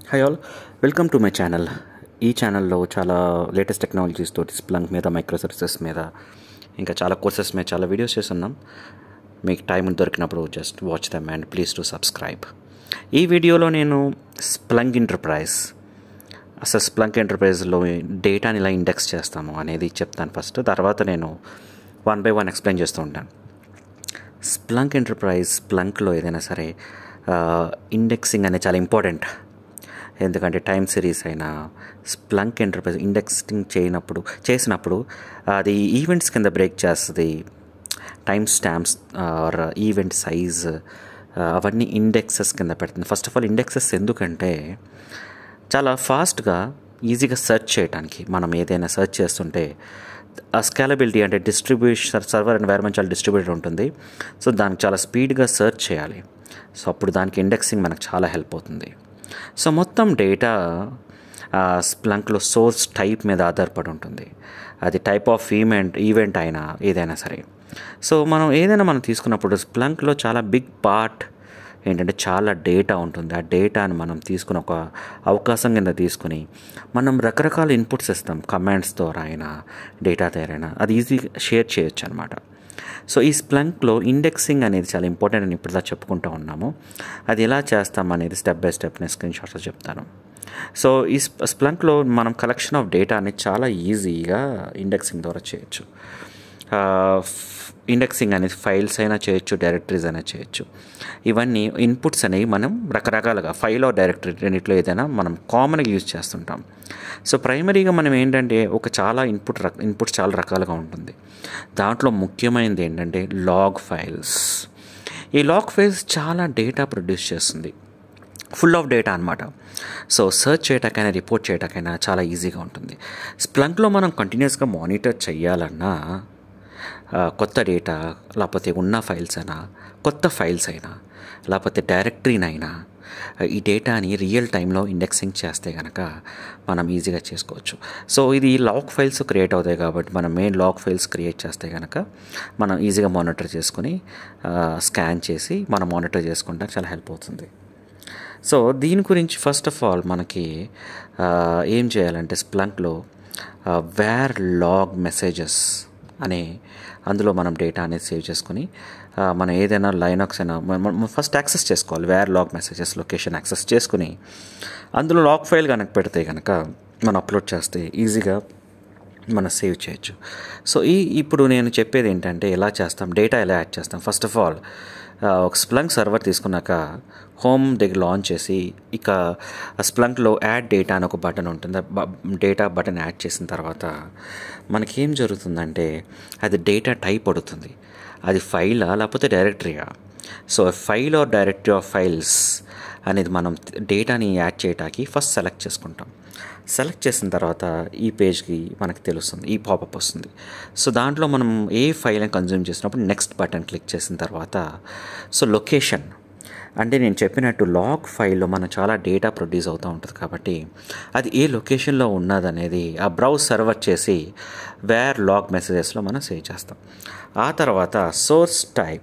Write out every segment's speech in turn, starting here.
hi all welcome to my channel ఈ ఛానల్లో చాలా లేటెస్ట్ టెక్నాలజీస్ తోటి స్ప్లంక్ మీద మైక్రో సర్వీసెస్ మీద ఇంకా చాలా కోర్సెస్ మీద చాలా వీడియోస్ చేస్తున్నాం మీకు టైం దొరికినప్పుడు just watch them and please to subscribe ఈ వీడియోలో నేను స్ప్లంక్ ఎంటర్ప్రైజ్ అసలు స్ప్లంక్ ఎంటర్ప్రైజ్లో డేటాని ఇలా ఇండెక్స్ చేస్తాము అనేది చెప్తాను ఫస్ట్ తర్వాత నేను వన్ బై వన్ ఎక్స్ప్లెయిన్ చేస్తూ ఉంటాను స్ప్లంక్ ఎంటర్ప్రైజ్ స్ప్లంక్లో ఏదైనా సరే ఇండెక్సింగ్ అనేది చాలా ఇంపార్టెంట్ ఎందుకంటే టైం సిరీస్ అయినా స్ప్లంక్ ఎంటర్ప్రైజ్ ఇండెక్సింగ్ చేయనప్పుడు చేసినప్పుడు అది ఈవెంట్స్ కింద బ్రేక్ చేస్తుంది time stamps or event size అవన్నీ ఇండెక్సెస్ కింద పెడుతుంది ఫస్ట్ ఆఫ్ ఆల్ ఇండెక్సెస్ ఎందుకంటే చాలా ఫాస్ట్గా ఈజీగా సెర్చ్ చేయడానికి మనం ఏదైనా సెర్చ్ చేస్తుంటే ఆ స్కాలబిలిటీ అంటే డిస్ట్రిబ్యూషన్ సర్వర్ ఎన్వైర్మెంట్ చాలా డిస్ట్రిబ్యూటర్ ఉంటుంది సో దానికి చాలా స్పీడ్గా సెర్చ్ చేయాలి సో అప్పుడు దానికి ఇండెక్సింగ్ మనకు చాలా హెల్ప్ అవుతుంది సో మొత్తం డేటా స్ప్లంక్లో సోర్స్ టైప్ మీద ఆధారపడి ఉంటుంది అది టైప్ ఆఫ్ ఈవెంట్ ఈవెంట్ అయినా ఏదైనా సరే సో మనం ఏదైనా మనం తీసుకున్నప్పుడు స్ప్లంక్లో చాలా బిగ్ పార్ట్ ఏంటంటే చాలా డేటా ఉంటుంది ఆ డేటాను మనం తీసుకుని ఒక అవకాశం కింద తీసుకుని మనం రకరకాల ఇన్పుట్స్ ఇస్తాం కమాండ్స్ ద్వారా అయినా డేటా అయినా అది ఈజీగా షేర్ చేయొచ్చు అనమాట సో ఈ స్ప్లంక్లో ఇండెక్సింగ్ అనేది చాలా ఇంపార్టెంట్ అని ఇప్పుడు చెప్పుకుంటూ ఉన్నాము అది ఎలా చేస్తాం అనేది స్టెప్ బై స్టెప్ నేను స్క్రీన్ షాట్స్ చెప్తాను సో ఈ స్ప్లంక్లో మనం కలెక్షన్ ఆఫ్ డేటా అనేది చాలా ఈజీగా ఇండెక్సింగ్ ద్వారా చేయొచ్చు ఇండెక్సింగ్ అనేది ఫైల్స్ అయినా చేయొచ్చు డైరెక్టరీస్ అయినా చేయొచ్చు ఇవన్నీ ఇన్పుట్స్ అనేవి మనం రకరకాలుగా ఫైల్ ఆర్ డైరెక్టరీ రెండిట్లో ఏదైనా మనం కామన్గా యూజ్ చేస్తుంటాం సో ప్రైమరీగా మనం ఏంటంటే ఒక చాలా ఇన్పుట్ రక ఇన్పుట్స్ చాలా రకాలుగా ఉంటుంది దాంట్లో ముఖ్యమైనది ఏంటంటే లాగ్ ఫైల్స్ ఈ లాగ్ ఫైల్స్ చాలా డేటా ప్రొడ్యూస్ చేస్తుంది ఫుల్ ఆఫ్ డేటా అనమాట సో సర్చ్ చేయటాకైనా రిపోర్ట్ చేయటాకైనా చాలా ఈజీగా ఉంటుంది స్ప్లంక్లో మనం కంటిన్యూస్గా మానిటర్ చేయాలన్నా కొత్త డేటా లేకపోతే ఉన్న ఫైల్స్ అయినా కొత్త ఫైల్స్ అయినా లేకపోతే డైరెక్టరీనైనా ఈ డేటాని రియల్ టైంలో ఇండెక్సింగ్ చేస్తే కనుక మనం ఈజీగా చేసుకోవచ్చు సో ఇది లాక్ ఫైల్స్ క్రియేట్ అవుతాయి కాబట్టి మనం మెయిన్ లాక్ ఫైల్స్ క్రియేట్ చేస్తే కనుక మనం ఈజీగా మానిటర్ చేసుకొని స్కాన్ చేసి మనం మానిటర్ చేసుకుంటే చాలా హెల్ప్ అవుతుంది సో దీని గురించి ఫస్ట్ ఆఫ్ ఆల్ మనకి ఏం చేయాలంటే స్ప్లంక్లో వేర్ లాగ్ మెసేజెస్ అనే అందులో మనం డేటా అనేది సేవ్ చేసుకొని మనం ఏదైనా లైనాక్స్ అయినా మనం ఫస్ట్ యాక్సెస్ చేసుకోవాలి var log messages location access చేసుకుని అందులో లాగ్ ఫైల్ కనుక పెడితే కనుక మనం అప్లోడ్ చేస్తే ఈజీగా మనం సేవ్ చేయొచ్చు సో ఈ ఇప్పుడు నేను చెప్పేది ఏంటంటే ఎలా చేస్తాం డేటా ఎలా యాడ్ చేస్తాం ఫస్ట్ ఆఫ్ ఆల్ ఒక స్ప్లంక్ సర్వర్ తీసుకున్నాక హోమ్ దగ్గర లాంచ్ చేసి ఇక స్ప్లంక్లో యాడ్ డేటా అని ఒక బటన్ ఉంటుంది డేటా బటన్ యాడ్ చేసిన తర్వాత మనకేం జరుగుతుందంటే అది డేటా టైప్ పడుతుంది అది ఫైలా లేకపోతే డైరెక్టరీయా so file or directory of files అనేది మనం డేటాని యాడ్ చేయడానికి ఫస్ట్ సెలెక్ట్ చేసుకుంటాం సెలెక్ట్ చేసిన తర్వాత ఈ పేజ్కి మనకు తెలుస్తుంది ఈ పాపప్ వస్తుంది సో దాంట్లో మనం ఏ ఫైల్ని కన్జ్యూమ్ చేసినప్పుడు నెక్స్ట్ బటన్ క్లిక్ చేసిన తర్వాత సో లొకేషన్ అంటే నేను చెప్పినట్టు లాగ్ ఫైల్లో మనం చాలా డేటా ప్రొడ్యూస్ అవుతూ ఉంటుంది కాబట్టి అది ఏ లొకేషన్లో ఉన్నదనేది ఆ బ్రౌజ్ సర్వర్ చేసి వేర్ లాగ్ మెసేజెస్లో మనం సేవ్ చేస్తాం ఆ తర్వాత సోర్స్ టైప్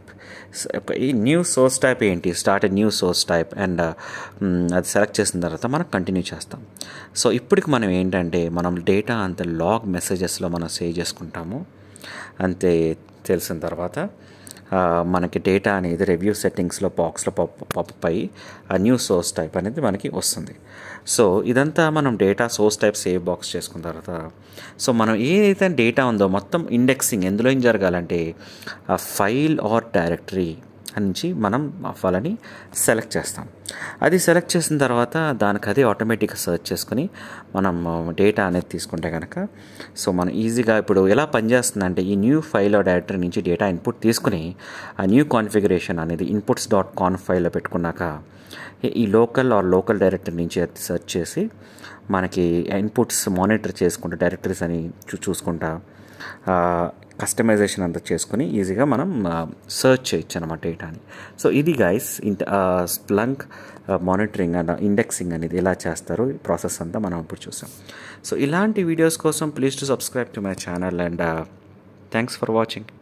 ఈ న్యూ సోర్స్ టైప్ ఏంటి start new source type and అది సెలెక్ట్ చేసిన తర్వాత మనం కంటిన్యూ చేస్తాం సో ఇప్పటికి మనం ఏంటంటే మనం డేటా అంత లాగ్ మెసేజెస్లో మనం సేవ్ చేసుకుంటాము అంతే తెలిసిన తర్వాత మనకి డేటా అనేది రివ్యూ సెట్టింగ్స్లో బాక్స్లో పాప్ పాపప్ అయ్యి ఆ న్యూ సోర్స్ టైప్ అనేది మనకి వస్తుంది సో ఇదంతా మనం data source type save box చేసుకున్న తర్వాత సో మనం ఏదైతే డేటా ఉందో మొత్తం ఇండెక్సింగ్ ఎందులో ఏం జరగాలంటే ఆ ఫైల్ ఆర్ డైరెక్టరీ నుంచి మనం వాళ్ళని సెలెక్ట్ చేస్తాం అది సెలెక్ట్ చేసిన తర్వాత దానికి అదే ఆటోమేటిక్గా సెర్చ్ చేసుకుని మనం డేటా అనేది తీసుకుంటే కనుక సో మనం ఈజీగా ఇప్పుడు ఎలా పనిచేస్తుందంటే ఈ న్యూ ఫైల్ డైరెక్టరీ నుంచి డేటా ఇన్పుట్ తీసుకుని ఆ న్యూ కాన్ఫిగరేషన్ అనేది ఇన్పుట్స్ డాట్ కాన్ ఫైల్లో పెట్టుకున్నాక ఈ లోకల్ ఆర్ లోకల్ డైరెక్టరీ నుంచి సెర్చ్ చేసి మనకి ఇన్పుట్స్ మానిటర్ చేసుకుంటా డైరెక్టరీస్ అని చూ చూసుకుంటా కస్టమైజేషన్ అంతా చేసుకుని ఈజీగా మనం సర్చ్ చేయొచ్చు అనమాట డేటాని సో ఇది గైస్ ఇంట స్ప్లంక్ మానిటరింగ్ అండ్ ఇండెక్సింగ్ అనేది ఎలా చేస్తారో ఈ ప్రాసెస్ అంతా మనం ఇప్పుడు చూసాం సో ఇలాంటి వీడియోస్ కోసం please to subscribe to my channel and thanks for watching